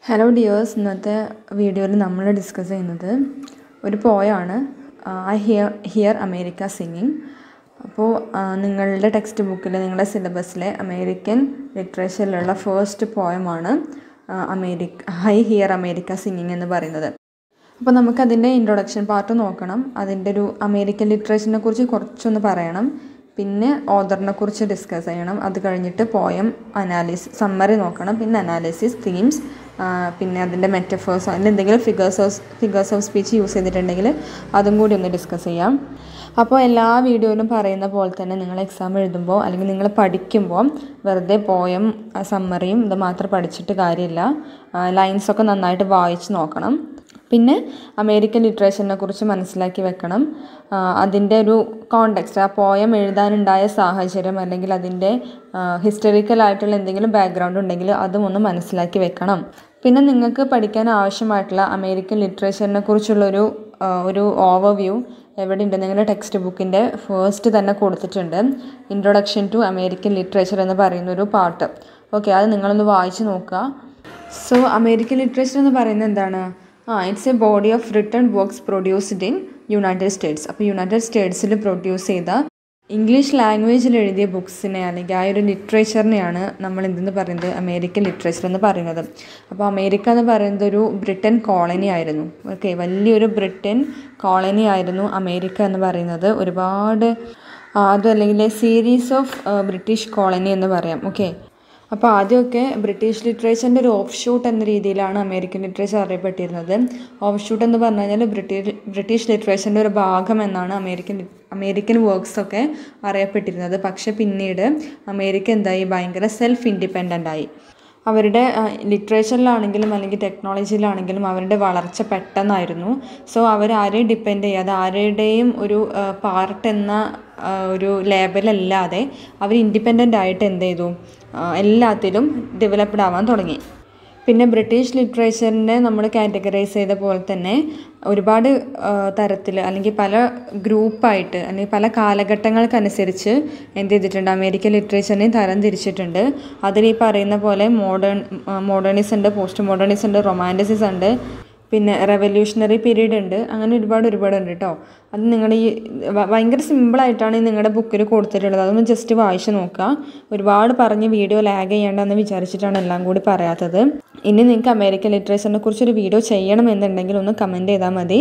Hello dears ഇന്നത്തെ വീഡിയോയിൽ നമ്മൾ ഡിസ്കസ് ചെയ്യുന്നത് ഒരു പോയാണ് I hear hear America singing അപ്പോൾ നിങ്ങളുടെ ടെക്സ്റ്റ് ബുക്കിൽ നിങ്ങളുടെ സിലബസിലെ അമേരിക്കൻ ലിറ്ററേച്ചറിലുള്ള ഫസ്റ്റ് പോയമാണ് America I hear America singing എന്ന് പറയുന്നത് അപ്പോൾ നമുക്കതിൻ്റെ ഇൻട്രൊഡക്ഷൻ പാർട്ട് നോക്കണം അതിൻ്റെ ഒരു അമേരിക്കൻ ലിറ്ററേച്ചറിനെ കുറിച്ച് കുറച്ചൊന്ന് പറയണം പിന്നെ ഓദറിനെ കുറിച്ച് ഡിസ്കസ് ചെയ്യണം അത് കഴിഞ്ഞിട്ട് പോയം അനാലിസിസ് സമ്മറി നോക്കണം പിന്നെ അനാലിസിസ് തീംസ് പിന്നെ അതിൻ്റെ മെറ്റഫേഴ്സോ അതിൽ എന്തെങ്കിലും figures of figures of speech use ചെയ്തിട്ടുണ്ടെങ്കിൽ അതും കൂടി ഒന്ന് ഡിസ്കസ് ചെയ്യാം അപ്പോൾ എല്ലാ വീഡിയോയിലും പറയുന്ന പോലെ തന്നെ നിങ്ങൾ എക്സാം എഴുതുമ്പോൾ അല്ലെങ്കിൽ നിങ്ങൾ പഠിക്കുമ്പോൾ വെറുതെ പോയം സമ്മറിയും ഇത് മാത്രം പഠിച്ചിട്ട് കാര്യമില്ല ലൈൻസൊക്കെ നന്നായിട്ട് വായിച്ച് നോക്കണം പിന്നെ അമേരിക്കൻ ലിറ്ററേച്ചറിനെ കുറിച്ച് മനസ്സിലാക്കി വെക്കണം അതിൻ്റെ ഒരു കോണ്ടെക്സ്റ്റ് ആ പോയം എഴുതാനുണ്ടായ സാഹചര്യം അല്ലെങ്കിൽ അതിൻ്റെ ഹിസ്റ്ററിക്കൽ ആയിട്ടുള്ള എന്തെങ്കിലും ബാക്ക്ഗ്രൗണ്ട് ഉണ്ടെങ്കിൽ അതും ഒന്ന് മനസ്സിലാക്കി വെക്കണം പിന്നെ നിങ്ങൾക്ക് പഠിക്കാൻ ആവശ്യമായിട്ടുള്ള അമേരിക്കൻ ലിറ്ററേച്ചറിനെ കുറിച്ചുള്ളൊരു ഒരു ഓവർവ്യൂ എവിടെയുണ്ട് നിങ്ങളുടെ ടെക്സ്റ്റ് ബുക്കിൻ്റെ ഫസ്റ്റ് തന്നെ കൊടുത്തിട്ടുണ്ട് ഇൻട്രൊഡക്ഷൻ ടു അമേരിക്കൻ ലിറ്ററേച്ചർ എന്ന് പറയുന്നൊരു പാർട്ട് ഓക്കെ അത് നിങ്ങളൊന്ന് വായിച്ച് നോക്കുക സോ അമേരിക്കൻ ലിറ്ററേച്ചർ എന്ന് പറയുന്നത് എന്താണ് ആ it's a body of written works produced in United States അപ്പോൾ യുണൈറ്റഡ് സ്റ്റേറ്റ്സിൽ പ്രൊഡ്യൂസ് ചെയ്ത ഇംഗ്ലീഷ് ലാംഗ്വേജിൽ എഴുതിയ ബുക്സിനെ അല്ലെങ്കിൽ ആ ഒരു ലിറ്ററേച്ചറിനെയാണ് നമ്മൾ എന്തെന്ന് പറയുന്നത് അമേരിക്കൻ ലിറ്ററേച്ചർ എന്ന് പറയുന്നത് അപ്പോൾ അമേരിക്ക എന്ന് പറയുന്നത് ഒരു ബ്രിട്ടൻ കോളനി ആയിരുന്നു ഓക്കെ വലിയൊരു ബ്രിട്ടൻ കോളനി ആയിരുന്നു അമേരിക്ക എന്ന് പറയുന്നത് ഒരുപാട് അതല്ലെങ്കിൽ സീരീസ് ഓഫ് ബ്രിട്ടീഷ് കോളനി എന്ന് പറയാം ഓക്കെ അപ്പോൾ ആദ്യമൊക്കെ ബ്രിട്ടീഷ് ലിറ്ററേച്ചറിൻ്റെ ഒരു ഓഫ് ഷൂട്ട് എന്ന രീതിയിലാണ് അമേരിക്കൻ ലിറ്ററേച്ചർ അറിയപ്പെട്ടിരുന്നത് ഓഫ് ഷൂട്ട് എന്ന് പറഞ്ഞു കഴിഞ്ഞാൽ ബ്രിട്ടീഷ് ബ്രിട്ടീഷ് ലിറ്ററേച്ചറിൻ്റെ ഒരു ഭാഗം എന്നാണ് അമേരിക്കൻ അമേരിക്കൻ വർക്ക്സ് ഒക്കെ അറിയപ്പെട്ടിരുന്നത് പക്ഷെ പിന്നീട് അമേരിക്ക എന്തായി ഭയങ്കര സെൽഫ് ഇൻഡിപെൻഡൻ്റ് ആയി അവരുടെ ലിറ്ററേച്ചറിലാണെങ്കിലും അല്ലെങ്കിൽ ടെക്നോളജിയിലാണെങ്കിലും അവരുടെ വളർച്ച പെട്ടെന്നായിരുന്നു സോ അവരാരെയും ഡിപ്പെൻഡ് ചെയ്യാതെ ആരുടെയും ഒരു പാർട്ട് എന്ന ഒരു ലേബലല്ലാതെ അവർ ഇൻഡിപെൻഡൻ്റ് ആയിട്ട് എന്ത് ചെയ്തു എല്ലാത്തിലും ഡെവലപ്ഡ് ആവാൻ തുടങ്ങി പിന്നെ ബ്രിട്ടീഷ് ലിറ്ററേച്ചറിനെ നമ്മൾ കാറ്റഗറൈസ് ചെയ്ത പോലെ തന്നെ ഒരുപാട് തരത്തിൽ അല്ലെങ്കിൽ പല ഗ്രൂപ്പായിട്ട് അല്ലെങ്കിൽ പല കാലഘട്ടങ്ങൾക്കനുസരിച്ച് എന്ത് ചെയ്തിട്ടുണ്ട് അമേരിക്കൻ ലിറ്ററേച്ചറിനെ തരം തിരിച്ചിട്ടുണ്ട് അതിൽ ഈ പറയുന്ന പോലെ മോഡേൺ മോഡേണിസം ഉണ്ട് പോസ്റ്റ് മോഡേണിസം ഉണ്ട് റൊമാൻറ്റിസിസം ഉണ്ട് പിന്നെ റെവല്യൂഷണറി പീരീഡ് ഉണ്ട് അങ്ങനെ ഒരുപാട് ഒരുപാട് ഉണ്ട് കേട്ടോ അത് നിങ്ങൾ ഈ ഭയങ്കര സിമ്പിളായിട്ടാണ് നിങ്ങളുടെ ബുക്കിൽ കൊടുത്തിട്ടുള്ളത് അതൊന്ന് ജസ്റ്റ് വായിച്ച് നോക്കുക ഒരുപാട് പറഞ്ഞ് വീഡിയോ ലാഗ് ചെയ്യേണ്ടെന്ന് വിചാരിച്ചിട്ടാണ് എല്ലാം കൂടി പറയാത്തത് ഇനി നിങ്ങൾക്ക് അമേരിക്കൻ ലിറ്ററേച്ചറിനെ കുറിച്ചൊരു വീഡിയോ ചെയ്യണമെന്നുണ്ടെങ്കിൽ ഒന്ന് കമൻറ്റ് ചെയ്താൽ മതി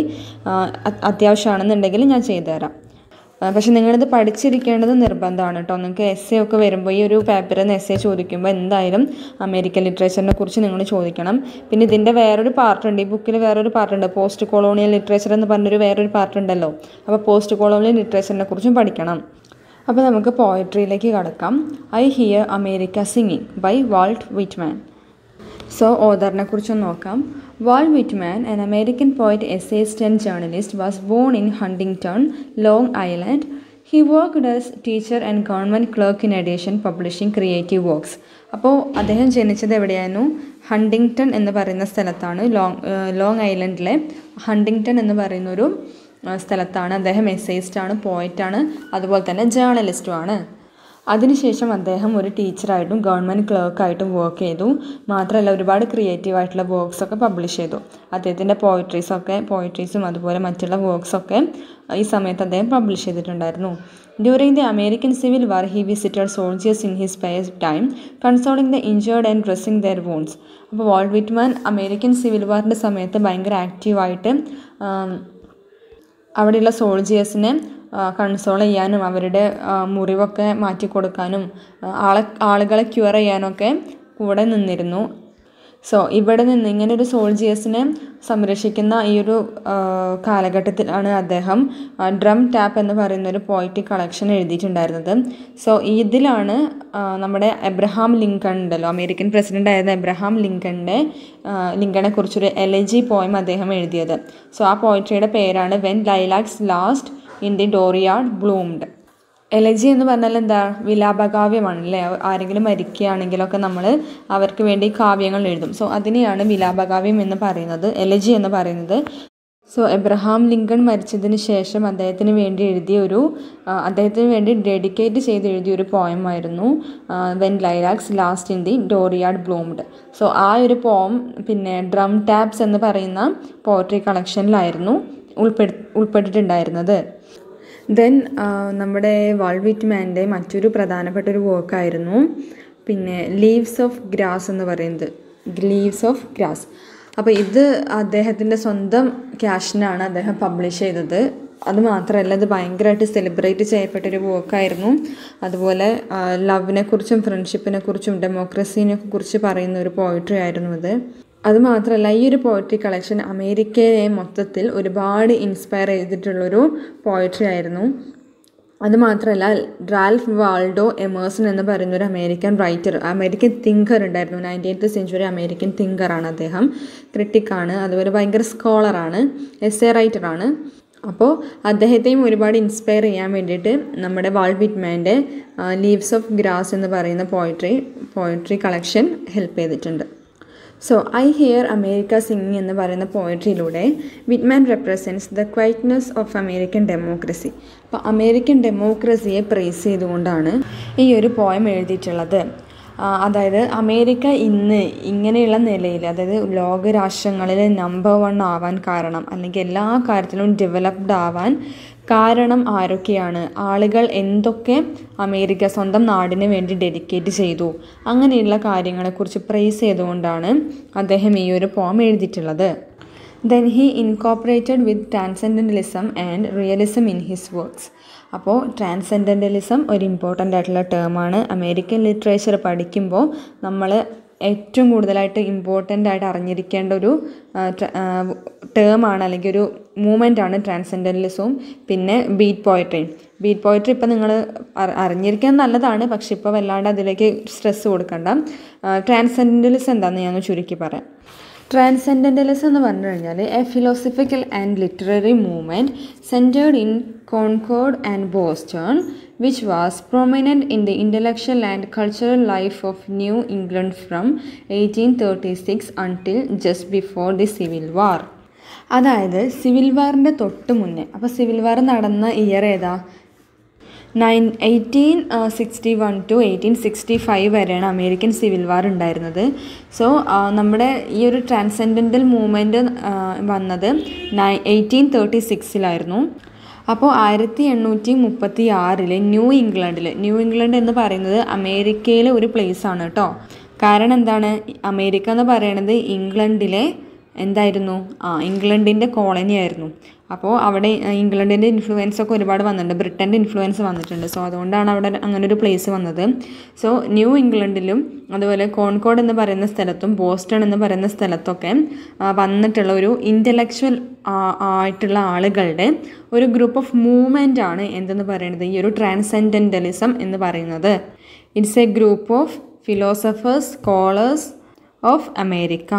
അത്യാവശ്യമാണെന്നുണ്ടെങ്കിൽ ഞാൻ ചെയ്തുതരാം പക്ഷെ നിങ്ങളിത് പഠിച്ചിരിക്കേണ്ടത് നിർബന്ധമാണ് കേട്ടോ നിങ്ങൾക്ക് എസ് എ ഒക്കെ വരുമ്പോൾ ഈ ഒരു പേപ്പറിൽ നിന്ന് എസ് എ ചോദിക്കുമ്പോൾ എന്തായാലും അമേരിക്കൻ ലിറ്ററേച്ചറിനെ കുറിച്ച് നിങ്ങൾ ചോദിക്കണം പിന്നെ ഇതിൻ്റെ വേറൊരു പാർട്ടുണ്ട് ഈ ബുക്കിൽ വേറൊരു പാർട്ടുണ്ട് പോസ്റ്റ് കൊളോണിയൽ ലിറ്ററേച്ചർ എന്ന് പറഞ്ഞൊരു വേറൊരു പാർട്ടുണ്ടല്ലോ അപ്പോൾ പോസ്റ്റ് കൊളോണിയൽ ലിറ്ററേച്ചറിനെ കുറിച്ചും പഠിക്കണം അപ്പോൾ നമുക്ക് പോയട്രിയിലേക്ക് കടക്കാം I hear America singing by Walt Whitman so ഓദറിനെ കുറിച്ച് നോക്കാം Walt Whitman an American poet essayist and journalist was born in Huntington Long Island he worked as teacher and government clerk in addition publishing creative works അപ്പോൾ അദ്ദേഹം ജനിച്ചത് എവിടെയായിരുന്നു Huntington എന്ന് പറയുന്ന സ്ഥലത്താണ് ലോങ് ലോങ് ഐലൻഡിലെ ഹണ്ടിങ്ടൺ എന്ന് പറയുന്നൊരു സ്ഥലത്താണ് അദ്ദേഹം എസ്സേസ്റ്റാണ് പോയിറ്റാണ് അതുപോലെ തന്നെ ജേർണലിസ്റ്റുമാണ് അതിനുശേഷം അദ്ദേഹം ഒരു ടീച്ചറായിട്ടും ഗവൺമെൻറ് ക്ലർക്കായിട്ടും വർക്ക് ചെയ്തു മാത്രമല്ല ഒരുപാട് ക്രിയേറ്റീവ് ആയിട്ടുള്ള വർക്ക്സൊക്കെ പബ്ലിഷ് ചെയ്തു അദ്ദേഹത്തിൻ്റെ പോയിട്രീസൊക്കെ പോയിട്രീസും അതുപോലെ മറ്റുള്ള വർക്ക്സൊക്കെ ഈ സമയത്ത് അദ്ദേഹം പബ്ലിഷ് ചെയ്തിട്ടുണ്ടായിരുന്നു during the American civil war he visited soldiers in his spare time consoling the injured and dressing their wounds അപ്പോൾ വാൾട്ട് വിറ്റ്മാൻ അമേരിക്കൻ സിവിൽ വാറിൻ്റെ സമയത്ത് ഭയങ്കര ആക്റ്റീവായിട്ട് അവിടെയുള്ള സോൾജിയേഴ്സിനെ കൺസോൾ ചെയ്യാനും അവരുടെ മുറിവൊക്കെ മാറ്റി കൊടുക്കാനും ആളെ ആളുകളെ ക്യൂർ ചെയ്യാനൊക്കെ കൂടെ നിന്നിരുന്നു സോ ഇവിടെ നിന്ന് ഇങ്ങനെ ഒരു സോൾജിയേഴ്സിനെ സംരക്ഷിക്കുന്ന ഈ ഒരു കാലഘട്ടത്തിലാണ് അദ്ദേഹം ഡ്രം ടാപ്പ് എന്ന് പറയുന്ന ഒരു പോയിറ്റിക് കളക്ഷൻ എഴുതിയിട്ടുണ്ടായിരുന്നത് സോ ഇതിലാണ് നമ്മുടെ എബ്രഹാം ലിങ്കൺ ഉണ്ടല്ലോ അമേരിക്കൻ പ്രസിഡന്റ് ആയിരുന്ന എബ്രഹാം ലിങ്കണിൻ്റെ ലിങ്കണെ കുറിച്ചൊരു എലജി പോയം അദ്ദേഹം എഴുതിയത് സോ ആ പോയിട്രിയുടെ പേരാണ് when lilacs last in the dooryard bloomed elegy എന്ന് പറഞ്ഞാൽ എന്താ വിലാപകാവ്യമാണ് അല്ലേ ആരെങ്കിലും മരിക്കുകയാണെങ്കിലൊക്കെ നമ്മൾ അവർക്ക് വേണ്ടി കാവ്യങ്ങൾ എഴുതും സോ അതിനെയാണ് വിലാപകാവ്യം എന്ന് പറയുന്നത് എലജി എന്ന് പറയുന്നത് സോ എബ്രഹാം ലിങ്കൺ മരിച്ചതിന് ശേഷം അദ്ദേഹത്തിന് വേണ്ടി എഴുതിയ ഒരു ആ, അദ്ദേഹത്തിന് വേണ്ടി ഡെഡിക്കേറ്റ് ചെയ്ത് എഴുതിയ ഒരു പോയമായിരുന്നു when lilacs last in the dooryard bloomed so ആ ഒരു പോം പിന്നെ ഡ്രം ടാപ്സ് എന്ന് പറയുന്ന പോയട്രി കളക്ഷനിലായിരുന്നു ഉൾപ്പെടു ഉൾപ്പെട്ടിട്ടുണ്ടായിരുന്നത് ദെൻ നമ്മുടെ വാൾ വിറ്റ്മാൻ്റെ മറ്റൊരു പ്രധാനപ്പെട്ട ഒരു വർക്കായിരുന്നു പിന്നെ ലീവ്സ് ഓഫ് ഗ്രാസ് എന്ന് പറയുന്നത് ലീവ്സ് ഓഫ് ഗ്രാസ് അപ്പോൾ ഇത് അദ്ദേഹത്തിൻ്റെ സ്വന്തം ക്യാഷിനാണ് അദ്ദേഹം പബ്ലിഷ് ചെയ്തത് അത് മാത്രമല്ല ഇത് ഭയങ്കരമായിട്ട് സെലിബ്രേറ്റ് ചെയ്യപ്പെട്ടൊരു വർക്കായിരുന്നു അതുപോലെ ലവിനെ കുറിച്ചും ഫ്രണ്ട്ഷിപ്പിനെ കുറിച്ചും ഡെമോക്രസീനെ കുറിച്ച് പറയുന്ന ഒരു പോയിട്രി ആയിരുന്നു ഇത് അത് മാത്രമല്ല ഈ ഒരു പോയട്രി കളക്ഷൻ അമേരിക്കയെ മൊത്തത്തിൽ ഒരുപാട് ഇൻസ്പയർ ചെയ്തിട്ടുള്ളൊരു പോയട്രി ആയിരുന്നു അത് മാത്രമല്ല റാൽഫ് വാൾഡോ എമേഴ്സൺ എന്ന് പറയുന്ന ഒരു അമേരിക്കൻ റൈറ്റർ അമേരിക്കൻ തിങ്കർ ഉണ്ടായിരുന്നു നയൻറ്റീൻത്ത് സെഞ്ചുറി അമേരിക്കൻ തിങ്കറാണ് അദ്ദേഹം ക്രിട്ടിക്കാണ് അതുപോലെ ഭയങ്കര സ്കോളറാണ് എസ് എ റൈറ്ററാണ് അപ്പോൾ അദ്ദേഹത്തെയും ഒരുപാട് ഇൻസ്പയർ ചെയ്യാൻ വേണ്ടിയിട്ട് നമ്മുടെ വാൾ വിറ്റ്മാൻ്റെ ലീവ്സ് ഓഫ് ഗ്രാസ് എന്ന് പറയുന്ന പോയട്രി പോയട്രി കളക്ഷൻ ഹെൽപ്പ് ചെയ്തിട്ടുണ്ട് so I hear America singing എന്ന് പറയുന്ന പോയട്രിയിലൂടെ Whitman represents the quietness of American democracy അപ്പോൾ അമേരിക്കൻ ഡെമോക്രസിയെ പ്രേസ് ചെയ്തുകൊണ്ടാണ് ഈ ഒരു പോയം എഴുതിയിട്ടുള്ളത് ആ, അതായത് അമേരിക്ക ഇന്ന് ഇങ്ങനെയുള്ള നിലയിൽ അതായത് ലോകരാഷ്ട്രങ്ങളിൽ നമ്പർ വൺ ആവാൻ കാരണം അല്ലെങ്കിൽ എല്ലാ കാര്യത്തിലും ഡെവലപ്ഡ് ആവാൻ കാരണം ആരൊക്കെയാണ് ആളുകൾ എന്തൊക്കെ അമേരിക്ക സ്വന്തം നാടിന് വേണ്ടി ഡെഡിക്കേറ്റ് ചെയ്തു അങ്ങനെയുള്ള കാര്യങ്ങളെക്കുറിച്ച് പ്രൈസ് ചെയ്തുകൊണ്ടാണ് അദ്ദേഹം ഈ ഒരു പോം എഴുതിയിട്ടുള്ളത് then he incorporated with transcendentalism and realism in his works അപ്പോൾ ട്രാൻസെൻഡൻ്റലിസം ഒരു ഇമ്പോർട്ടൻ്റ് ആയിട്ടുള്ള ടേമാണ് അമേരിക്കൻ ലിറ്ററേച്ചർ പഠിക്കുമ്പോൾ നമ്മൾ ഏറ്റവും കൂടുതലായിട്ട് ഇമ്പോർട്ടൻ്റ് ആയിട്ട് അറിഞ്ഞിരിക്കേണ്ട ഒരു ടേമാണ് അല്ലെങ്കിൽ ഒരു മൂവ്മെൻ്റ് ആണ് ട്രാൻസെൻഡൻ്റലിസവും പിന്നെ ബീറ്റ് പോയട്രി ബീറ്റ് പോയട്രി ഇപ്പം നിങ്ങൾ അറിഞ്ഞിരിക്കാൻ നല്ലതാണ് പക്ഷെ ഇപ്പോൾ വല്ലാണ്ട് അതിലേക്ക് സ്ട്രെസ് കൊടുക്കണ്ട ട്രാൻസെൻഡൻ്റലിസം എന്താണെന്ന് ഞാൻ ചുരുക്കി പറയാം ട്രാൻസെൻഡൻ്റലിസം എന്ന് പറഞ്ഞു കഴിഞ്ഞാൽ a philosophical and literary movement centered in Concord and Boston which was prominent in the intellectual and cultural life of New England from eighteen thirty six until just before the civil war അതായത് civil വാറിൻ്റെ തൊട്ട് മുന്നേ അപ്പോൾ civil വാർ നടന്ന year ഏതാ nine eighteen sixty one to eighteen sixty five വരെയാണ് American civil war ഉണ്ടായിരുന്നത് so നമ്മുടെ ഈ ഒരു ട്രാൻസെൻഡൻ്റൽ മൂവ്മെൻറ്റ് വന്നത് നയൻ എയ്റ്റീൻ തേർട്ടി സിക്സിലായിരുന്നു അപ്പോൾ ആയിരത്തി എണ്ണൂറ്റി മുപ്പത്തി ആറിൽ ന്യൂ ഇംഗ്ലണ്ടിൽ ന്യൂ ഇംഗ്ലണ്ട് എന്ന് പറയുന്നത് അമേരിക്കയിലെ ഒരു പ്ലേസ് ആണ് കേട്ടോ കാരണം എന്താണ് അമേരിക്ക എന്ന് പറയുന്നത് ഇംഗ്ലണ്ടിലെ എന്തായിരുന്നു ആ ഇംഗ്ലണ്ടിൻ്റെ കോളനി ആയിരുന്നു അപ്പോൾ അവിടെ ഇംഗ്ലണ്ടിൻ്റെ ഇൻഫ്ലുവൻസ് ഒക്കെ ഒരുപാട് വന്നിട്ടുണ്ട് ബ്രിട്ടൻ്റെ ഇൻഫ്ലുവൻസ് വന്നിട്ടുണ്ട് സോ അതുകൊണ്ടാണ് അവിടെ അങ്ങനെ ഒരു പ്ലേസ് വന്നത് സോ ന്യൂ ഇംഗ്ലണ്ടിലും അതുപോലെ കോൺകോഡ് എന്ന് പറയുന്ന സ്ഥലത്തും ബോസ്റ്റൺ എന്ന് പറയുന്ന സ്ഥലത്തൊക്കെ ആ, വന്നിട്ടുള്ള ഒരു ഇൻ്റലക്ച്വൽ ആയിട്ടുള്ള ആളുകളുടെ ഒരു ഗ്രൂപ്പ് ഓഫ് മൂവ്മെൻ്റ് ആണ് എന്തെന്ന് പറയുന്നത് ഈ ഒരു ട്രാൻസെൻഡൻ്റലിസം എന്ന് പറയുന്നത് it's a group of philosophers scholars of America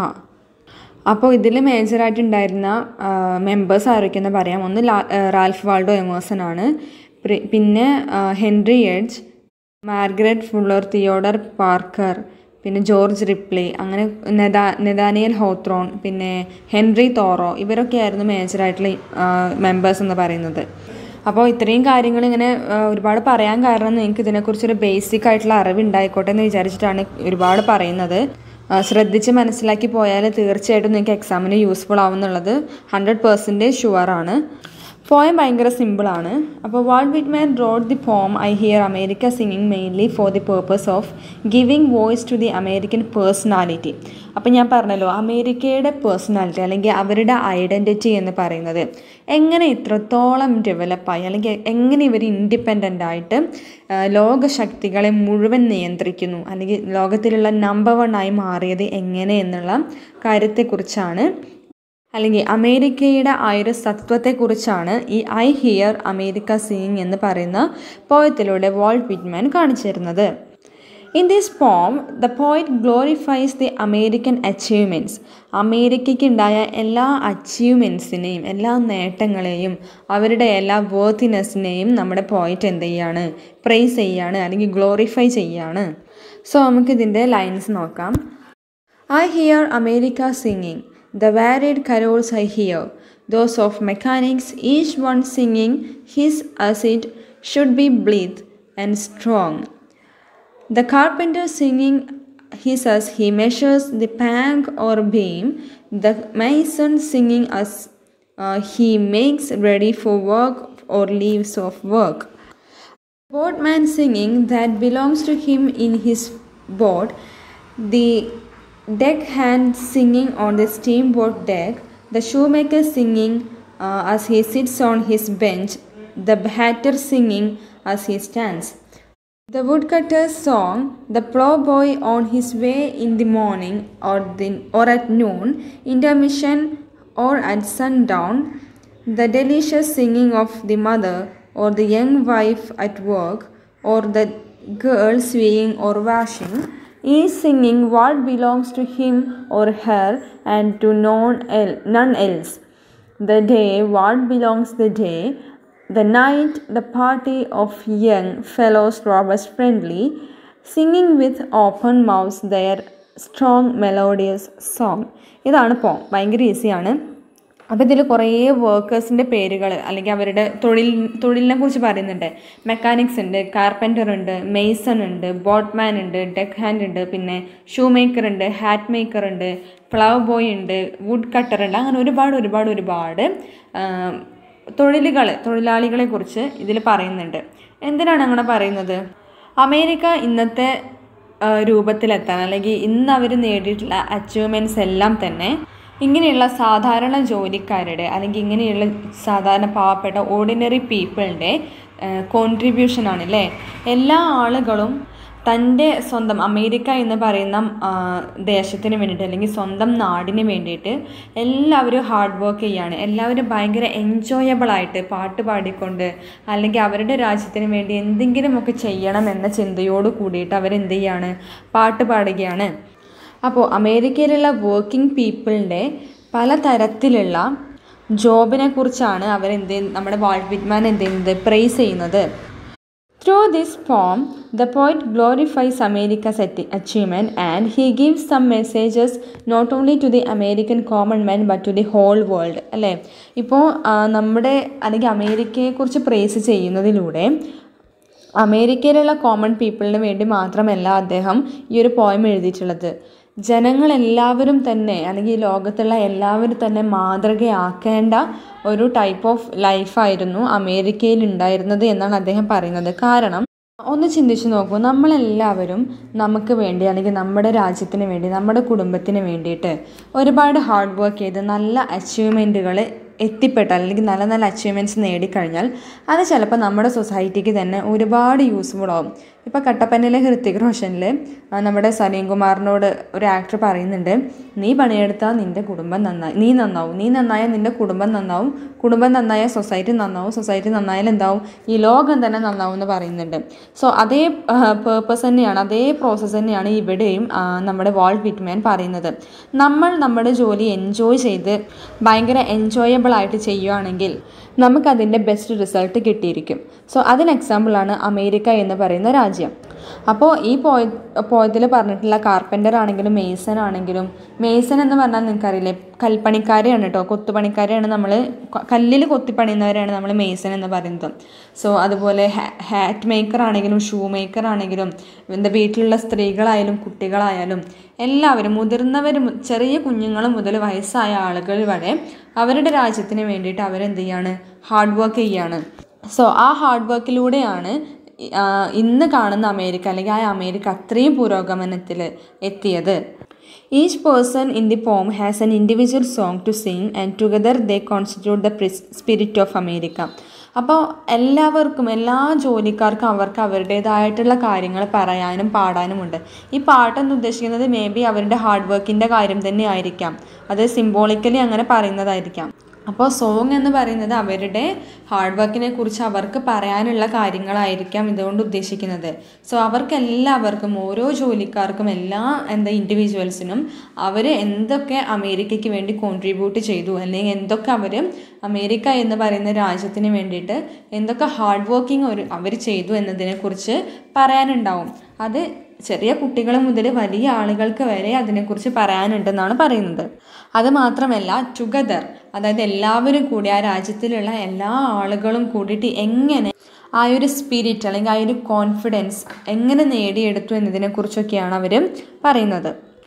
അപ്പോൾ ഇതിൽ മേജറായിട്ടുണ്ടായിരുന്ന മെമ്പേഴ്സ് ആരൊക്കെയെന്ന് പറയാം ഒന്ന് ലാ- ആ, റാൽഫ് വാൾഡോ എമേഴ്സൺ ആണ് പ്രി- പിന്നെ ആ, Henry Hedge Margaret Fuller Theodore Parker പിന്നെ ജോർജ് റിപ്ലി അങ്ങനെ നെതാ നെതാനിയൽ ഹോത്രോൺ പിന്നെ ഹെൻറി തോറോ ഇവരൊക്കെ ആയിരുന്നു മേജറായിട്ടുള്ള മെമ്പേഴ്സ് എന്ന് പറയുന്നത് അപ്പോൾ ഇത്രയും കാര്യങ്ങൾ ഇങ്ങനെ ആ, ഒരുപാട് പറയാൻ കാരണം നിങ്ങൾക്ക് ഇതിനെക്കുറിച്ചൊരു ബേസിക് ആയിട്ടുള്ള അറിവ് ഉണ്ടായിക്കോട്ടെ എന്ന് വിചാരിച്ചിട്ടാണ് ഒരുപാട് പറയുന്നത് ആ, ശ്രദ്ധിച്ച് മനസ്സിലാക്കി പോയാൽ തീർച്ചയായിട്ടും നിങ്ങൾക്ക് എക്സാമിന് യൂസ്ഫുൾ ആവും എന്നുള്ളത് ഹൺഡ്രഡ് പെർസെൻറ്റേജ് ഷുവറാണ് പോയം ഭയങ്കര സിമ്പിളാണ് അപ്പോൾ Walt Whitman wrote the poem I hear America singing mainly for the purpose of giving voice to the American personality അപ്പോൾ ഞാൻ പറഞ്ഞല്ലോ അമേരിക്കയുടെ പേഴ്സണാലിറ്റി അല്ലെങ്കിൽ അവരുടെ ഐഡൻറ്റിറ്റി എന്ന് പറയുന്നത് എങ്ങനെ ഇത്രത്തോളം ഡെവലപ്പായി അല്ലെങ്കിൽ എങ്ങനെ ഇവർ ഇൻഡിപെൻഡൻ്റ് ആയിട്ട് ആ, ലോകശക്തികളെ മുഴുവൻ നിയന്ത്രിക്കുന്നു അല്ലെങ്കിൽ ലോകത്തിലുള്ള നമ്പർ വൺ ആയി മാറിയത് എങ്ങനെ എന്നുള്ള കാര്യത്തെക്കുറിച്ചാണ് അല്ലെങ്കിൽ അമേരിക്കയുടെ ആ ഒരു സത്വത്തെക്കുറിച്ചാണ് ഈ ഐ ഹിയർ അമേരിക്ക സീയിങ് എന്ന് പറയുന്ന പോയത്തിലൂടെ വാൾട്ട് വിറ്റ്മാൻ കാണിച്ചു തരുന്നത് in this poem the poet glorifies the American achievements അമേരിക്കയ്ക്കുണ്ടായ എല്ലാ അച്ചീവ്മെൻറ്റ്സിനെയും എല്ലാ നേട്ടങ്ങളെയും അവരുടെ എല്ലാ വേർത്തിനെസ്സിനെയും നമ്മുടെ പോയിറ്റ് എന്ത് ചെയ്യാണ് പ്രൈസ് ചെയ്യാണ് അല്ലെങ്കിൽ ഗ്ലോറിഫൈ ചെയ്യാണ് സോ നമുക്കിതിൻ്റെ ലൈൻസ് നോക്കാം I hear America singing. the varied carols I hear, those of mechanics, each one singing his as it should be blithe and strong. The carpenter singing his as he measures the plank or beam, the mason singing as uh, he makes ready for work or leaves off work. Boatman singing that belongs to him in his boat, the deckhand singing on the steamboat deck, the shoemaker singing uh, as he sits on his bench, the hatter singing as he stands. The woodcutter's song, the ploughboy on his way in the morning or, the, or at noon, intermission or at sundown, the delicious singing of the mother or the young wife at work or the girl sewing or washing is singing what belongs to him or her and to none el- none else. The day, what belongs the day, the night, the party of young fellows robust friendly, singing with open mouths their strong melodious song. ഇതാണ് പോം ഭയങ്കര ഈസിയാണ് അപ്പോൾ ഇതിൽ കുറേ വർക്കേഴ്സിൻ്റെ പേരുകൾ അല്ലെങ്കിൽ അവരുടെ തൊഴിൽ തൊഴിലിനെ കുറിച്ച് പറയുന്നുണ്ട് മെക്കാനിക്സ് ഉണ്ട് കാർപ്പൻ്റർ ഉണ്ട് മെയ്സൺ ഉണ്ട് ബോട്ട്മാൻ ഉണ്ട് ഡെക്ക് ഹാൻഡ് ഉണ്ട് പിന്നെ ഷൂ മേക്കർ ഉണ്ട് ഹാറ്റ് മേക്കർ ഉണ്ട് പ്ലവ് ബോയ് ഉണ്ട് വുഡ് കട്ടർ ഉണ്ട് അങ്ങനെ ഒരുപാട് ഒരുപാട് ഒരുപാട് തൊഴിലുകൾ തൊഴിലാളികളെ കുറിച്ച് ഇതിൽ പറയുന്നുണ്ട് എന്തിനാണ് അങ്ങനെ പറയുന്നത് അമേരിക്ക ഇന്നത്തെ ആ, രൂപത്തിലെത്താൻ അല്ലെങ്കിൽ ഇന്ന് അവർ നേടിയിട്ടുള്ള അച്ചീവ്മെൻറ്റ്സ് എല്ലാം തന്നെ ഇങ്ങനെയുള്ള സാധാരണ ജോലിക്കാരുടെ അല്ലെങ്കിൽ ഇങ്ങനെയുള്ള സാധാരണ പാവപ്പെട്ട ഓർഡിനറി പീപ്പിളിൻ്റെ കോൺട്രിബ്യൂഷൻ ആണ് അല്ലേ എല്ലാ ആളുകളും തൻ്റെ സ്വന്തം അമേരിക്ക എന്ന് പറയുന്ന ആ, ദേശത്തിന് വേണ്ടിയിട്ട് അല്ലെങ്കിൽ സ്വന്തം നാടിന് വേണ്ടിയിട്ട് എല്ലാവരും ഹാർഡ് വർക്ക് ചെയ്യാണ് എല്ലാവരും ഭയങ്കര എൻജോയബിൾ ആയിട്ട് പാട്ട് പാടിക്കൊണ്ട് അല്ലെങ്കിൽ അവരുടെ രാജ്യത്തിന് വേണ്ടി എന്തെങ്കിലുമൊക്കെ ചെയ്യണം എന്ന ചിന്തയോട് കൂടിയിട്ട് അവരെന്ത് ചെയ്യാണ് പാട്ട് പാടുകയാണ് അപ്പോൾ അമേരിക്കയിലുള്ള വർക്കിംഗ് പീപ്പിളിൻ്റെ പല തരത്തിലുള്ള ജോബിനെ കുറിച്ചാണ് അവരെന്ത് നമ്മുടെ വാൾട്ട് വിറ്റ്മാൻ എന്ത് ചെയ്യുന്നത് പ്രൈസ് ചെയ്യുന്നത് Through this poem, the poet glorifies America's ati- achievement and he gives some messages not only to the American common man but to the whole world. അല്ലേ ഇപ്പോൾ നമ്മുടെ അല്ലെങ്കിൽ അമേരിക്കയെക്കുറിച്ച് പ്രേസ് ചെയ്യുന്നതിലൂടെ അമേരിക്കയിലുള്ള കോമൺ പീപ്പിളിന് വേണ്ടി മാത്രമല്ല അദ്ദേഹം ഈ ഒരു പോയം എഴുതിയിട്ടുള്ളത് ജനങ്ങളെല്ലാവരും തന്നെ അല്ലെങ്കിൽ ഈ ലോകത്തുള്ള എല്ലാവരും തന്നെ മാതൃകയാക്കേണ്ട ഒരു ടൈപ്പ് ഓഫ് ലൈഫായിരുന്നു അമേരിക്കയിൽ ഉണ്ടായിരുന്നത് എന്നാണ് അദ്ദേഹം പറയുന്നത് കാരണം ഒന്ന് ചിന്തിച്ചു നോക്കൂ നമ്മളെല്ലാവരും നമുക്ക് വേണ്ടി അല്ലെങ്കിൽ നമ്മുടെ രാജ്യത്തിന് വേണ്ടി നമ്മുടെ കുടുംബത്തിന് വേണ്ടിയിട്ട് ഒരുപാട് ഹാർഡ് വർക്ക് ചെയ്ത് നല്ല അച്ചീവ്മെൻറ്റുകൾ എത്തിപ്പെട്ടാൽ അല്ലെങ്കിൽ നല്ല നല്ല അച്ചീവ്മെൻറ്റ്സ് നേടിക്കഴിഞ്ഞാൽ അത് ചിലപ്പോൾ നമ്മുടെ സൊസൈറ്റിക്ക് തന്നെ ഒരുപാട് യൂസ്ഫുൾ ആവും ഇപ്പോൾ കട്ടപ്പനയിലെ ഹൃത്തിക് റോഷനിൽ നമ്മുടെ സലീം കുമാറിനോട് ഒരു ആക്ടർ പറയുന്നുണ്ട് നീ പണിയെടുത്താൽ നിൻ്റെ കുടുംബം നന്നായി നീ നന്നാവും നീ നന്നായാൽ നിൻ്റെ കുടുംബം നന്നാവും കുടുംബം നന്നായാൽ സൊസൈറ്റി നന്നാവും സൊസൈറ്റി നന്നായാൽ എന്താവും ഈ ലോകം തന്നെ നന്നാവും എന്ന് പറയുന്നുണ്ട് സോ അതേ പേർപ്പസ് തന്നെയാണ് അതേ പ്രോസസ്സ് തന്നെയാണ് ഇവിടെയും ആ, നമ്മുടെ വാൾട്ട് വിറ്റ്മാൻ പറയുന്നത് നമ്മൾ നമ്മുടെ ജോലി എൻജോയ് ചെയ്ത് ഭയങ്കര എൻജോയബിൾ ആയിട്ട് ചെയ്യുകയാണെങ്കിൽ നമുക്കതിൻ്റെ ബെസ്റ്റ് റിസൾട്ട് കിട്ടിയിരിക്കും സോ അതിന് എക്സാമ്പിളാണ് അമേരിക്ക എന്ന് പറയുന്ന രാജ്യം അപ്പോൾ ഈ പോയ പോയതിൽ പറഞ്ഞിട്ടുള്ള കാർപ്പൻ്റർ ആണെങ്കിലും മേസൺ ആണെങ്കിലും മേസൺ എന്ന് പറഞ്ഞാൽ നിങ്ങൾക്കറിയില്ലേ കൽപ്പണിക്കാരെയാണ് കേട്ടോ കൊത്തുപണിക്കാരെയാണ് നമ്മൾ കല്ലിൽ കൊത്തിപ്പണിയുന്നവരാണ് നമ്മൾ മേസൺ എന്ന് പറയുന്നത് സോ അതുപോലെ ഹാറ്റ് മേക്കർ ആണെങ്കിലും ഷൂ മേക്കർ ആണെങ്കിലും എന്താ വീട്ടിലുള്ള സ്ത്രീകളായാലും കുട്ടികളായാലും എല്ലാവരും മുതിർന്നവർ മു- ചെറിയ കുഞ്ഞുങ്ങൾ മുതൽ വയസ്സായ ആളുകൾ വരെ അവരുടെ രാജ്യത്തിന് വേണ്ടിയിട്ട് അവരെന്ത് ചെയ്യാണ് ഹാർഡ് വർക്ക് ചെയ്യാണ് സോ ആ ഹാർഡ് വർക്കിലൂടെയാണ് ഈ, ആ, ഇന്ന് കാണുന്ന അമേരിക്ക അല്ലെങ്കിൽ ആ അമേരിക്ക അത്രയും പുരോഗമനത്തിൽ എത്തിയത് each person in the poem has an individual song to sing and together they constitute the spirit of America അപ്പോൾ എല്ലാവർക്കും എല്ലാ ജോലിക്കാർക്കും അവർക്ക് അവരുടേതായിട്ടുള്ള കാര്യങ്ങൾ പറയാനും പാടാനുമുണ്ട് ഈ പാട്ടെന്ന് ഉദ്ദേശിക്കുന്നത് മേ ബി അവരുടെ ഹാർഡ് വർക്കിൻ്റെ കാര്യം തന്നെ ആയിരിക്കാം അത് സിംബോളിക്കലി അങ്ങനെ പറയുന്നതായിരിക്കാം അപ്പോൾ സോങ് എന്ന് പറയുന്നത് അവരുടെ ഹാർഡ് വർക്കിനെ കുറിച്ച് അവർക്ക് പറയാനുള്ള കാര്യങ്ങളായിരിക്കാം ഇതുകൊണ്ട് ഉദ്ദേശിക്കുന്നത് സോ അവർക്ക് എല്ലാവർക്കും ഓരോ ജോലിക്കാർക്കും എല്ലാ എന്താ ഇൻഡിവിജ്വൽസിനും അവർ എന്തൊക്കെ അമേരിക്കയ്ക്ക് വേണ്ടി കോൺട്രിബ്യൂട്ട് ചെയ്തു അല്ലെങ്കിൽ എന്തൊക്കെ അവർ അമേരിക്ക എന്ന് പറയുന്ന രാജ്യത്തിന് വേണ്ടിയിട്ട് എന്തൊക്കെ ഹാർഡ് വർക്കിംഗ് ഒരു അവർ ചെയ്തു എന്നതിനെക്കുറിച്ച് പറയാനുണ്ടാവും അത് ചെറിയ കുട്ടികൾ മുതൽ വലിയ ആളുകൾക്ക് വരെ അതിനെക്കുറിച്ച് പറയാനുണ്ടെന്നാണ് പറയുന്നത് അത് മാത്രമല്ല ടുഗദർ അതായത് എല്ലാവരും കൂടി ആ രാജ്യത്തിലുള്ള എല്ലാ ആളുകളും കൂടിയിട്ട് എങ്ങനെ ആ ഒരു സ്പിരിറ്റ് അല്ലെങ്കിൽ ആ ഒരു കോൺഫിഡൻസ് എങ്ങനെ നേടിയെടുത്തു എന്നതിനെക്കുറിച്ചൊക്കെയാണ് അവർ പറയുന്നത്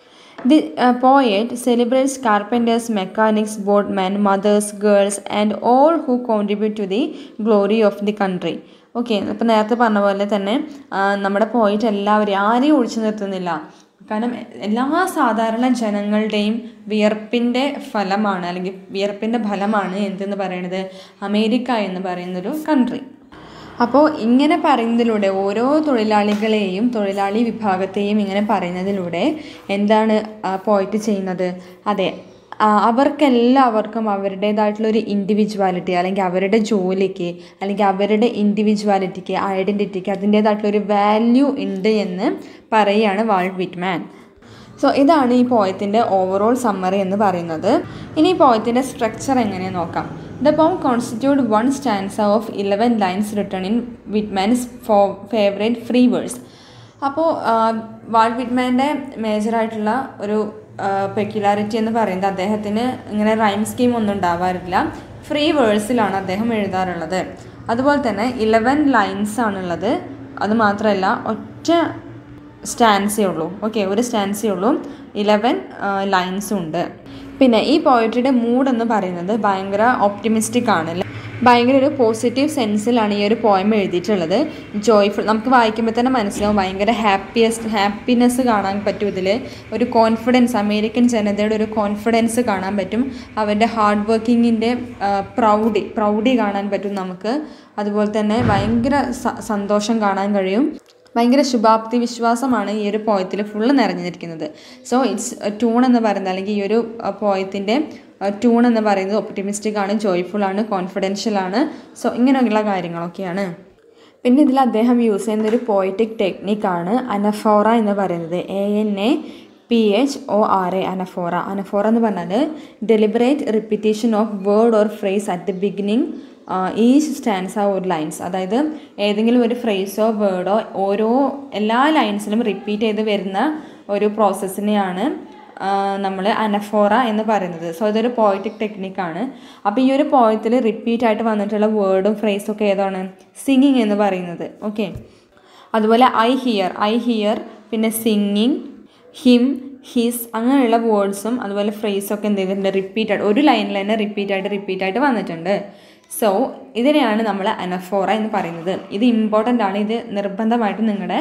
the poet celebrates carpenters mechanics boatmen mothers girls and all who contribute to the glory of the country okay ഇപ്പം നേരത്തെ പറഞ്ഞ പോലെ തന്നെ ആ, നമ്മുടെ പോയിട്ട് എല്ലാവരെയും ആരെയും ഒഴിച്ചു നിർത്തുന്നില്ല കാരണം എല്ലാ സാധാരണ ജനങ്ങളുടെയും വിയർപ്പിൻ്റെ ഫലമാണ് അല്ലെങ്കിൽ വിയർപ്പിൻ്റെ ഫലമാണ് എന്തെന്ന് പറയുന്നത് അമേരിക്ക എന്ന് പറയുന്നൊരു കൺട്രി അപ്പോൾ ഇങ്ങനെ പറയുന്നതിലൂടെ ഓരോ തൊഴിലാളികളെയും തൊഴിലാളി വിഭാഗത്തെയും ഇങ്ങനെ പറയുന്നതിലൂടെ എന്താണ് പോയിട്ട് ചെയ്യുന്നത് അതെ ആ, അവർക്കെല്ലാവർക്കും അവരുടേതായിട്ടുള്ള ഒരു ഇൻഡിവിജ്വാലിറ്റി അല്ലെങ്കിൽ അവരുടെ ജോലിക്ക് അല്ലെങ്കിൽ അവരുടെ ഇൻഡിവിജ്വാലിറ്റിക്ക് ഐഡൻറ്റിറ്റിക്ക് അതിൻ്റേതായിട്ടുള്ള ഒരു വാല്യൂ ഉണ്ട് എന്ന് പറയുകയാണ് വാൾട്ട് വിറ്റ്മാൻ സോ ഇതാണ് ഈ പോയത്തിൻ്റെ ഓവറോൾ സമ്മറി എന്ന് പറയുന്നത് ഇനി ഈ പോയത്തിൻ്റെ സ്ട്രക്ചർ എങ്ങനെ നോക്കാം the poem constitute one stanza of eleven lines written in Whitman's ഫോ ഫേവറേറ്റ് ഫ്രീ വേഴ്സ് അപ്പോൾ വാൾ വിറ്റ്മാൻ്റെ മേജറായിട്ടുള്ള ഒരു പെക്യുലാരിറ്റി എന്ന് പറയുന്നത് അദ്ദേഹത്തിന് ഇങ്ങനെ റൈം സ്കീം ഒന്നും ഉണ്ടാവാറില്ല ഫ്രീ വേഴ്സിലാണ് അദ്ദേഹം എഴുതാറുള്ളത് അതുപോലെ തന്നെ ഇലവൻ ലൈൻസ് ആണുള്ളത് അത് മാത്രമല്ല ഒറ്റ സ്റ്റാൻസേ ഉള്ളൂ ഓക്കെ ഒരു സ്റ്റാൻസേ ഉള്ളൂ ഇലവൻ ലൈൻസും ഉണ്ട് പിന്നെ ഈ പോയട്രിയുടെ മൂഡ് എന്ന് പറയുന്നത് ഭയങ്കര ഒപ്റ്റിമിസ്റ്റിക് ആണ് അല്ലേ ഭയങ്കര ഒരു പോസിറ്റീവ് സെൻസിലാണ് ഈ ഒരു പോയം എഴുതിയിട്ടുള്ളത് ജോയ്ഫുൾ നമുക്ക് വായിക്കുമ്പോൾ തന്നെ മനസ്സിലാവും ഭയങ്കര ഹാപ്പിയസ്റ്റ് ഹാപ്പിനെസ് കാണാൻ പറ്റും ഇതിൽ ഒരു കോൺഫിഡൻസ് അമേരിക്കൻ ജനതയുടെ ഒരു കോൺഫിഡൻസ് കാണാൻ പറ്റും അവരുടെ ഹാർഡ് വർക്കിങ്ങിൻ്റെ പ്രൗഡി പ്രൗഡി കാണാൻ പറ്റും നമുക്ക് അതുപോലെ തന്നെ ഭയങ്കര സ- സന്തോഷം കാണാൻ കഴിയും ഭയങ്കര ശുഭാപ്തി വിശ്വാസമാണ് ഈ ഒരു പോയത്തിൽ ഫുള്ള് നിറഞ്ഞിരിക്കുന്നത് സോ ഇറ്റ്സ് ട്യൂൺ എന്ന് പറയുന്നത് അല്ലെങ്കിൽ ഈ ഒരു പോയത്തിൻ്റെ ട്യൂൺ എന്ന് പറയുന്നത് ഒപ്റ്റിമിസ്റ്റിക് ആണ് ജോയ്ഫുൾ ആണ് കോൺഫിഡൻഷ്യൽ ആണ് സോ ഇങ്ങനെയുള്ള കാര്യങ്ങളൊക്കെയാണ് പിന്നെ ഇതിൽ അദ്ദേഹം യൂസ് ചെയ്യുന്ന ഒരു പോയറ്റിക് ടെക്നിക്കാണ് അനഫോറ എന്ന് പറയുന്നത് A N A P H O R A anaphora anaphora എന്ന് പറഞ്ഞാൽ deliberate repetition of word or phrase at the beginning each stanza or lines അതായത് ഏതെങ്കിലും ഒരു ഫ്രേസോ വേർഡോ ഓരോ എല്ലാ ലൈൻസിലും റിപ്പീറ്റ് ചെയ്ത് വരുന്ന ഒരു പ്രോസസ്സിനെയാണ് നമ്മൾ അനഫോറ എന്ന് പറയുന്നത് സോ ഇതൊരു പോയറ്റിക് ടെക്നിക്കാണ് അപ്പോൾ ഈ ഒരു പോയത്തിൽ റിപ്പീറ്റ് ആയിട്ട് വന്നിട്ടുള്ള വേർഡും ഫ്രേസും ഒക്കെ ഏതാണ് സിംഗിങ് എന്ന് പറയുന്നത് ഓക്കെ അതുപോലെ ഐ ഹിയർ ഐ ഹിയർ പിന്നെ സിംഗിങ് ഹിം ഹിസ് അങ്ങനെയുള്ള വേർഡ്സും അതുപോലെ ഫ്രേസൊക്കെ എന്ത് ചെയ്തിട്ടുണ്ട് റിപ്പീറ്റ് ആയിട്ട് ഒരു ലൈനിൽ തന്നെ റിപ്പീറ്റ് ആയിട്ട് റിപ്പീറ്റ് ആയിട്ട് വന്നിട്ടുണ്ട് സോ ഇതിനെയാണ് നമ്മൾ അനഫോറ എന്ന് പറയുന്നത് ഇത് ഇമ്പോർട്ടൻ്റ് ആണ് ഇത് നിർബന്ധമായിട്ട് നിങ്ങളുടെ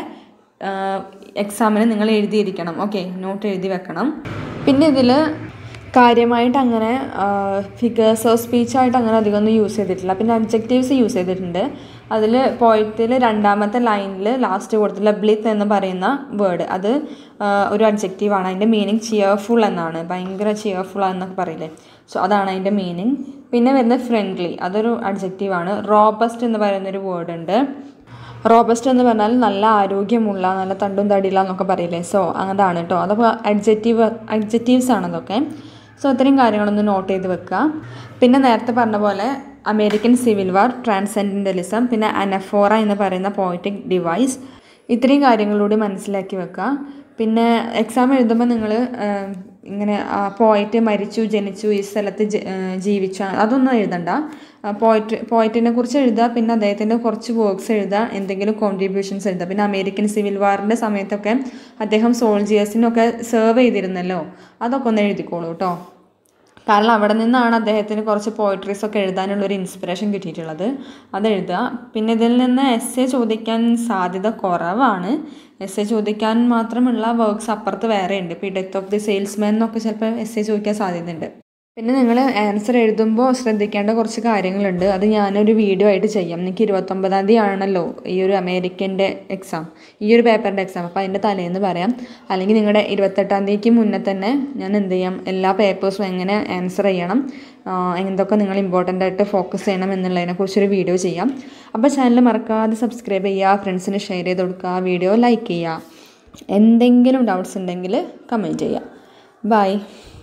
എക്സാമിന് നിങ്ങൾ എഴുതിയിരിക്കണം ഓക്കെ നോട്ട് എഴുതി വെക്കണം പിന്നെ ഇതിൽ കാര്യമായിട്ട് അങ്ങനെ ഫിഗേഴ്സോ സ്പീച്ചായിട്ട് അങ്ങനെ അധികം ഒന്നും യൂസ് ചെയ്തിട്ടില്ല പിന്നെ അബ്ജക്റ്റീവ്സ് യൂസ് ചെയ്തിട്ടുണ്ട് അതിൽ പോയത്തിൽ രണ്ടാമത്തെ ലൈനിൽ ലാസ്റ്റ് കൊടുത്തിട്ടുള്ള ബ്ലിത്ത് എന്ന് പറയുന്ന വേർഡ് അത് ആ, ഒരു അബ്ജക്റ്റീവാണ് അതിൻ്റെ മീനിങ് ചിയർഫുൾ എന്നാണ് ഭയങ്കര ചിയർഫുൾ എന്നൊക്കെ പറയില്ലേ സോ അതാണ് അതിൻ്റെ മീനിങ് പിന്നെ വരുന്നത് ഫ്രണ്ട്ലി അതൊരു അഡ്ജക്റ്റീവാണ് റോബസ്റ്റ് എന്ന് പറയുന്നൊരു വേർഡ് ഉണ്ട് റോബസ്റ്റ് എന്ന് പറഞ്ഞാൽ നല്ല ആരോഗ്യമുള്ള നല്ല തണ്ടും തടിയില്ല എന്നൊക്കെ പറയില്ലേ സോ അതാണ് കേട്ടോ അതൊക്കെ അഡ്ജക്റ്റീവ് അഡ്ജക്റ്റീവ്സ് ആണ് അതൊക്കെ സോ ഇത്രയും കാര്യങ്ങളൊന്ന് നോട്ട് ചെയ്ത് വെക്കുക പിന്നെ നേരത്തെ പറഞ്ഞ പോലെ അമേരിക്കൻ സിവിൽ വാർ ട്രാൻസെൻഡൻ്റലിസം പിന്നെ അനഫോറ എന്ന് പറയുന്ന പോയറ്റിക് ഡിവൈസ് ഇത്രയും കാര്യങ്ങളൂടി മനസ്സിലാക്കി വെക്കുക പിന്നെ എക്സാം എഴുതുമ്പോൾ നിങ്ങൾ ഇങ്ങനെ പോയിട്ട് മരിച്ചു ജനിച്ചു ഈ സ്ഥലത്ത് ജ- ആ, ജീവിച്ചു അതൊന്നും എഴുതണ്ട പോയിട്ട് പോയിറ്റിനെ കുറിച്ച് എഴുതുക പിന്നെ അദ്ദേഹത്തിൻ്റെ കുറച്ച് വർക്ക്സ് എഴുതുക എന്തെങ്കിലും കോൺട്രിബ്യൂഷൻസ് എഴുതുക പിന്നെ അമേരിക്കൻ സിവിൽ വാറിൻ്റെ സമയത്തൊക്കെ അദ്ദേഹം സോൾജിയേഴ്സിനൊക്കെ സെർവ് ചെയ്തിരുന്നല്ലോ അതൊക്കെ ഒന്ന് എഴുതിക്കോളൂ കേട്ടോ കാരണം അവിടെ നിന്നാണ് അദ്ദേഹത്തിന് കുറച്ച് പോയിട്രീസ് ഒക്കെ എഴുതാനുള്ള ഒരു ഇൻസ്പിറേഷൻ കിട്ടിയിട്ടുള്ളത് അത് എഴുതുക പിന്നെ ഇതിൽ നിന്ന് എസ് എ ചോദിക്കാൻ സാധ്യത കുറവാണ് എസ് എ ചോദിക്കാൻ മാത്രമുള്ള വർക്ക്സ് അപ്പുറത്ത് വേറെ ഉണ്ട് ഇപ്പോൾ ഡെത്ത് ഓഫ് ദി സെയിൽസ്മാൻ എന്നൊക്കെ ചിലപ്പോൾ എസ് എ ചോദിക്കാൻ സാധ്യതയുണ്ട് പിന്നെ നിങ്ങൾ ആൻസർ എഴുതുമ്പോൾ ശ്രദ്ധിക്കേണ്ട കുറച്ച് കാര്യങ്ങളുണ്ട് അത് ഞാനൊരു വീഡിയോ ആയിട്ട് ചെയ്യാം എനിക്ക് ഇരുപത്തൊമ്പതാം തീയതി ആണല്ലോ ഈ ഒരു അമേരിക്കൻ്റെ എക്സാം ഈ ഒരു പേപ്പറിൻ്റെ എക്സാം അപ്പോൾ അതിൻ്റെ തലേന്ന് പറയാം അല്ലെങ്കിൽ നിങ്ങളുടെ ഇരുപത്തെട്ടാം തീയതിക്ക് മുന്നേ തന്നെ ഞാൻ എന്ത് ചെയ്യാം എല്ലാ പേപ്പേഴ്സും എങ്ങനെ ആൻസർ ചെയ്യണം ആഹ് എന്തൊക്കെ നിങ്ങൾ ഇമ്പോർട്ടൻ്റ് ആയിട്ട് ഫോക്കസ് ചെയ്യണം എന്നുള്ളതിനെക്കുറിച്ചൊരു വീഡിയോ ചെയ്യാം അപ്പോൾ ചാനൽ മറക്കാതെ സബ്സ്ക്രൈബ് ചെയ്യുക ഫ്രണ്ട്സിന് ഷെയർ ചെയ്ത് കൊടുക്കുക വീഡിയോ ലൈക്ക് ചെയ്യുക എന്തെങ്കിലും ഡൗട്ട്സ് ഉണ്ടെങ്കിൽ കമൻറ്റ് ചെയ്യുക ബൈ